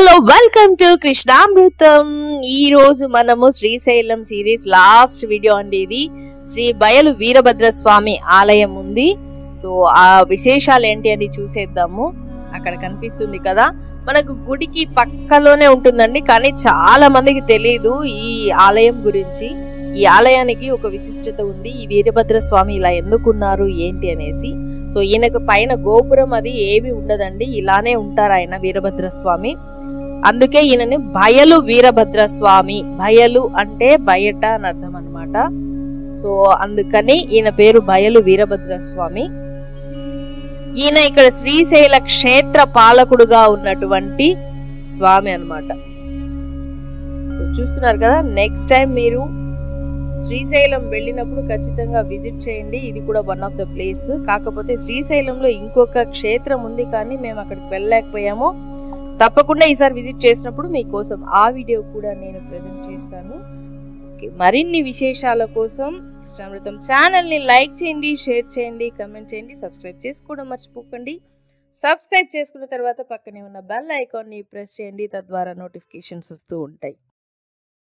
hello welcome to కృష్ణామృతం ఈ రోజు మనము శ్రీశైలం సిరీస్ లాస్ట్ వీడియో అండి ఇది శ్రీ బయలు వీరభద్ర స్వామి ఆలయం ఉంది సో ఆ విశేషాలు ఏంటి అని చూసేద్దాము అక్కడ కనిపిస్తుంది కదా మనకు గుడికి పక్కలోనే ఉంటుందండి కానీ చాలా మందికి తెలియదు ఈ ఆలయం గురించి ఈ ఆలయానికి ఒక విశిష్టత ఉంది ఈ వీరభద్ర స్వామి ఇలా ఎందుకున్నారు ఏంటి అనేసి సో ఈయనకు పైన గోపురం అది ఏమి ఉండదండి ఇలానే ఉంటారు ఆయన వీరభద్ర స్వామి అందుకే ఈయనని బయలు వీరభద్ర స్వామి బయలు అంటే బయట అని అర్థం అనమాట సో అందుకని ఈయన పేరు బయలు వీరభద్ర స్వామి ఈయన ఇక్కడ శ్రీశైల క్షేత్ర పాలకుడుగా ఉన్నటువంటి స్వామి అన్నమాట సో చూస్తున్నారు కదా నెక్స్ట్ టైం మీరు శ్రీశైలం వెళ్ళినప్పుడు ఖచ్చితంగా విజిట్ చేయండి ఇది కూడా వన్ ఆఫ్ ద ప్లేస్ కాకపోతే శ్రీశైలంలో ఇంకొక క్షేత్రం ఉంది కానీ మేము అక్కడికి వెళ్ళలేకపోయాము తప్పకుండా ఈసారి విజిట్ చేసినప్పుడు మీకోసం ఆ వీడియో కూడా నేను ప్రజెంట్ చేస్తాను ఓకే, మరిన్ని విశేషాల కోసం కృష్ణామృతం ఛానల్ని లైక్ చేయండి షేర్ చేయండి కమెంట్ చేయండి సబ్స్క్రైబ్ చేసుకోవడం మర్చిపోకండి సబ్స్క్రైబ్ చేసుకున్న తర్వాత పక్కనే ఉన్న బెల్ ఐకాన్ని ప్రెస్ చేయండి తద్వారా నోటిఫికేషన్స్ వస్తూ ఉంటాయి